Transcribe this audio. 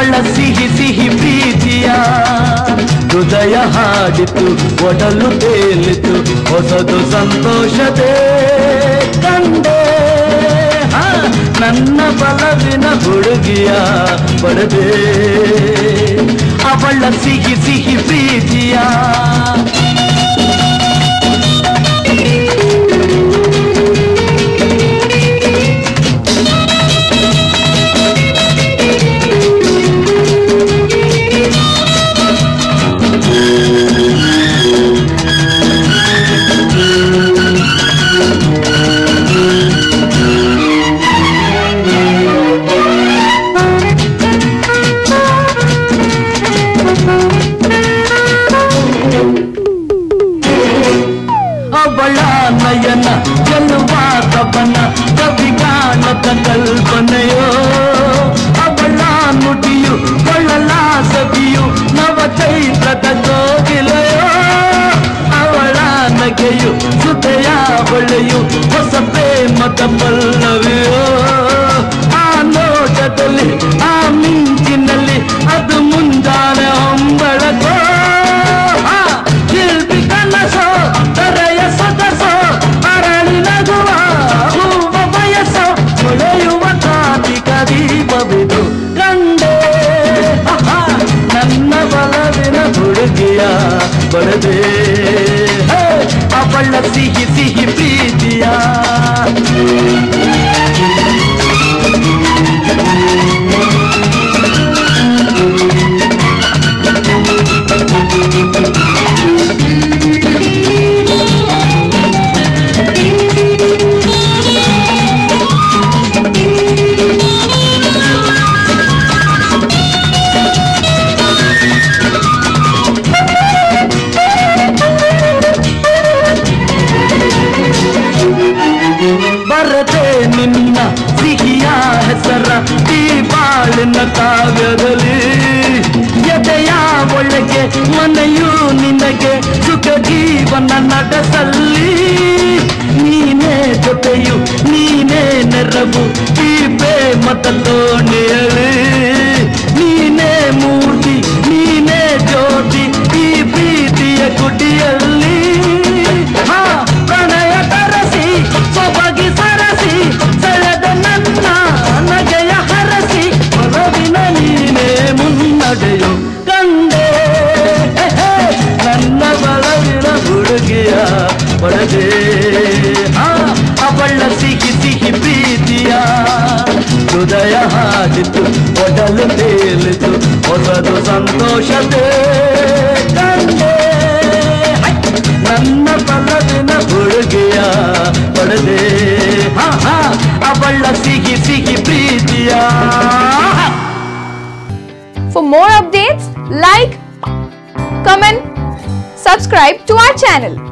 ಅವಳ ಸಿಹಿ ಸಿಹಿ ಪ್ರೀತಿಯ ಹೃದಯ ಹಾಡಿತು ಒಡಲು ತೇಲಿತು ಹೊಸದು ಸಂತೋಷದೇ ಕಂಡೆ ಹಾ, ನನ್ನ ಬಲವಿನ ಹುಡುಗಿಯ ಪಡೆದೆ ಅವಳ ಸಿಹಿ ಸಿಹಿ ಪ್ರೀತಿಯ ಅವಳ ನಯನ ಗೆಲ್ಲುವ ಕವನ ಕವಿಗಾನದ ಕಲ್ಪನೆಯೋ ಅವಳ ನುಡಿಯು ಕೊಳ್ಳಲ ಸವಿಯು ನವ ಚೈತ್ರದ ಕೋಗಿಲೆಯೋ ಅವಳ ನಗೆಯು ಸುತೆಯ ಹೊಳೆಯು ಹೊಸ ಪ್ರೇಮದ ಪಲ್ಲವಿಯೋ ಆ ನೋಟದಲ್ಲಿ ಆ ಮಿಂಚಿನಲ್ಲಿ ಅದು ಮುಂಜಾನೆ ಹೊಂಬಳಕೋ ಆ ಶಿಲ್ಪಿ ಕನಸೋ ತರೆಯ ಸೊಗಸೋ ಅರಳಿ ನಗುವ ಹೂವ ಬಯಸೋ ಹೊಳೆಯುವ ಕಾರ್ತಿಕ ದೀಪವಿದು ಕಂಡೆ ಆಹಾ, ನನ್ನ ಬಲವಿನ ಹುಡುಗಿಯ ಬಡದೆ ಹೇ, ಅವಳ ಸಿಹಿ ಸಿಹಿ ಪ್ರೀತಿಯ ಬರದೆ ನಿನ್ನ ಸಿಹಿಯ ಹೆಸರ ಈ ಬಾಳಿನ ಕಾವ್ಯದಲ್ಲಿ ಎದೆಯ ಒಳಗೆ ಮನೆಯು ನಿನಗೆ ಸುಖ ಜೀವನ ನಡೆಸಲ್ಲಿ ನೀನೇ ಜೊತೆಯು ನೀನೇ ನೆರವು ಈ ಪ್ರೇಮದ ತೋಣಿಯಲಿ ನೀನೇ ಮೂರ್ತಿ ನೀನೇ ಜ್ಯೋತಿ ಈ ಪ್ರೀತಿಯ ಕುಟಿಯಲ್ಲಿ ಹಾ ಪ್ರಣಯ ತರಸಿ ಸೊಬಗಿ ಸರಸಿ ಸೆಳೆದ ನನ್ನ ನಗೆಯ ಹರಸಿ ಹೊರವಿನ ನೀನೇ ಮುನ್ನಡೆಯು ಕಂಡೆ ಹೆ, ಹೆ, ನನ್ನ ಬಲವಿನ ಹುಡುಗಿಯ ಪಡೆದೆ ಹಾ ಅವಳ ಸಿಹಿ ಸಿಹಿ ಪ್ರೀತಿಯ ಹೃದಯ ಹಾಡಿತು ಒಡಲು ತೇಲಿತು ಹೊಸದು ಸಂತೋಷದೇ ಕಂಡೆ ಹೈ! ನನ್ನ ಬಲವಿನ ಹುಡುಗಿಯ ಪಡೆದೆ ಹಾ ಹಾ ಅವಳ ಸಿಹಿ ಸಿಹಿ ಪ್ರೀತಿಯ For more updates, like, comment, subscribe to our channel.